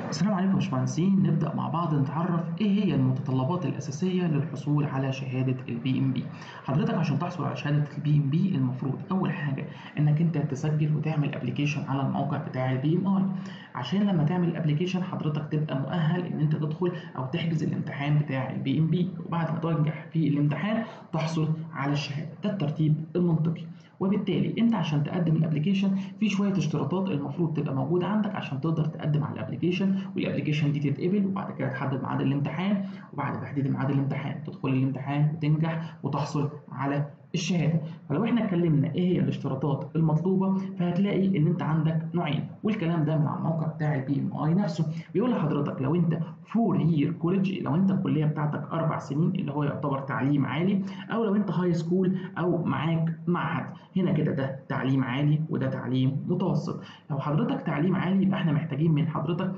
السلام عليكم يا باشمهندسين نبدأ مع بعض نتعرف ايه هي المتطلبات الأساسية للحصول على شهادة البي ام بي حضرتك عشان تحصل على شهادة البي ام بي المفروض أول حاجة إنك أنت تسجل وتعمل ابلكيشن على الموقع بتاع البي ام اي عشان لما تعمل ابلكيشن حضرتك تبقى مؤهل إن أنت تدخل أو تحجز الامتحان بتاع البي ام بي وبعد ما تنجح في الامتحان تحصل على الشهادة ده الترتيب المنطقي وبالتالي انت عشان تقدم الابلكيشن في شويه اشتراطات المفروض تبقى موجوده عندك عشان تقدر تقدم على الابلكيشن والابلكيشن دي تتقبل وبعد كده تحدد ميعاد الامتحان وبعد تحديد ميعاد الامتحان تدخل الامتحان وتنجح وتحصل على الشهاده فلو احنا اتكلمنا ايه هي الاشتراطات المطلوبه فهتلاقي ان انت عندك نوعين والكلام ده من على الموقع بتاع البي ام اي نفسه بيقول لحضرتك لو انت فور يير كوليدج لو انت الكليه بتاعتك اربع سنين اللي هو يعتبر تعليم عالي او لو انت هاي سكول او معاك معهد هنا كده ده تعليم عالي وده تعليم متوسط لو حضرتك تعليم عالي يبقى احنا محتاجين من حضرتك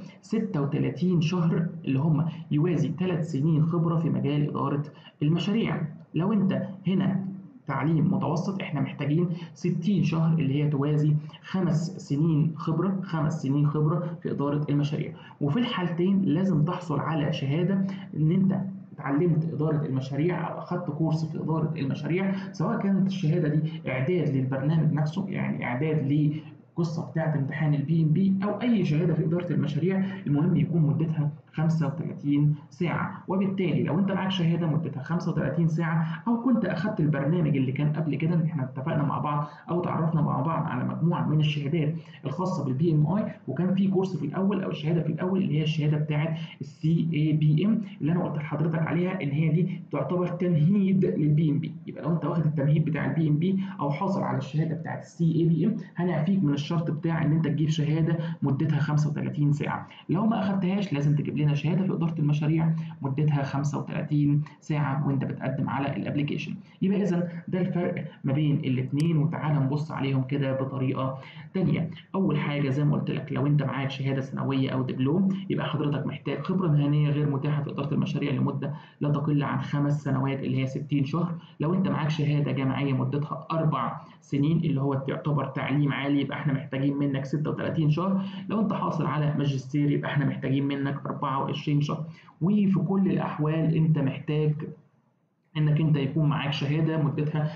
36 شهر اللي هم يوازي 3 سنين خبره في مجال اداره المشاريع لو انت هنا تعليم متوسط احنا محتاجين 60 شهر اللي هي توازي خمس سنين خبره خمس سنين خبره في اداره المشاريع وفي الحالتين لازم تحصل على شهاده ان انت اتعلمت إدارة المشاريع أو أخدت كورس في إدارة المشاريع سواء كانت الشهادة دي إعداد للبرنامج نفسه يعني إعداد لقصة بتاعة امتحان البي ام بي أو أي شهادة في إدارة المشاريع المهم يكون مدتها 35 ساعة وبالتالي لو انت معاك شهادة مدتها 35 ساعة او كنت اخدت البرنامج اللي كان قبل كده ان احنا اتفقنا مع بعض او تعرفنا مع بعض على مجموعة من الشهادات الخاصة بالبي ام اي وكان في كورس في الاول او الشهادة في الاول اللي هي الشهادة بتاعة السي اي بي ام اللي انا قلت لحضرتك عليها ان هي دي تعتبر تمهيد للبي ام بي يبقى لو انت واخد التمهيد بتاع البي ام بي او حاصل على الشهادة بتاعة السي اي بي ام هنعفيك من الشرط بتاع ان انت تجيب شهادة مدتها 35 ساعة لو ما اخدتهاش لازم تجيب لنا شهاده في اداره المشاريع مدتها 35 ساعه وانت بتقدم على الابلكيشن يبقى اذا ده الفرق ما بين الاثنين وتعالى نبص عليهم كده بطريقه ثانيه اول حاجه زي ما قلت لك لو انت معاك شهاده سنويه او دبلوم يبقى حضرتك محتاج خبره مهنيه غير متاحه في اداره المشاريع لمده لا تقل عن خمس سنوات اللي هي 60 شهر لو انت معاك شهاده جامعيه مدتها اربع سنين اللي هو يعتبر تعليم عالي يبقى احنا محتاجين منك 36 شهر لو انت حاصل على ماجستير يبقى احنا محتاجين منك 24 شهر وفي كل الاحوال انت محتاج انك انت يكون معاك شهاده مدتها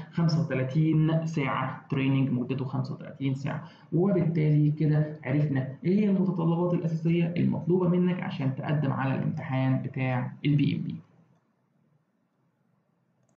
35 ساعه تريننج مدته 35 ساعه وبالتالي كده عرفنا ايه هي المتطلبات الاساسيه المطلوبه منك عشان تقدم على الامتحان بتاع البي ام بي